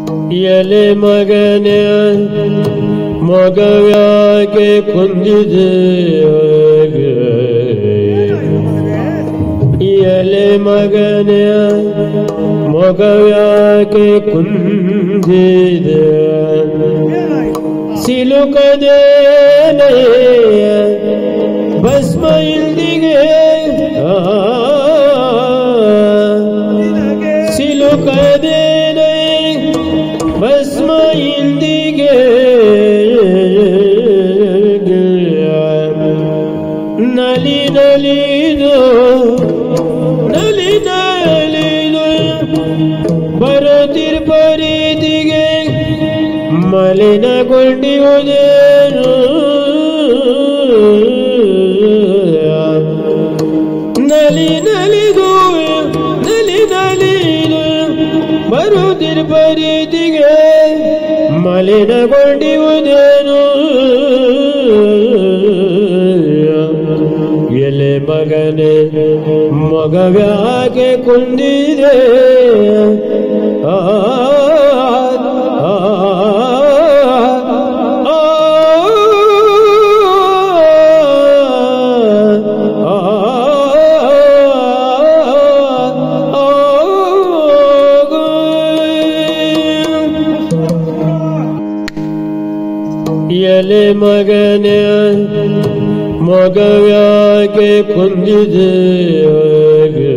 ಎಲೆ ಮಗನೆ ಮಗವ್ಯಾಕೆ ಕುಂದಿದೆ ಎಲೆ ಮಗನೆ ಮಗವ್ಯಾಕೆ ಕುಂದಿದೆ ಸಿಲುಕದೆ ಭಸ್ಮ ಇಲ್ದಿಗೆ ಸಿಲುಕದೇನೆ ಭಸ್ಮ ಇಂದಿಗೆ ನಲಿ ನಲಿದು ನಲಿ ನಲಿದು ಬರುತ್ತಿರ್ಬರೀದಿಗೆ ಮಲಿನಗೊಂಡಿರುವುದೇನು ನಲಿ ನಲಿದು ನಲಿ ನಲಿದು ಬರುತ್ತಿರ್ಬರೀದಿಗೆ ಮಲಿನಗೊಂಡಿರುವುದೇನು ಎಲೆ ಮಗನೆ ಮಗವ್ಯಾಕೆ ಕುಂದಿದೆ ಆ ಆ, ಆ, ಎಲೆ ಮಗನೆ ಮಗವ್ಯಾಕೆ ಕುಂದಿದೆ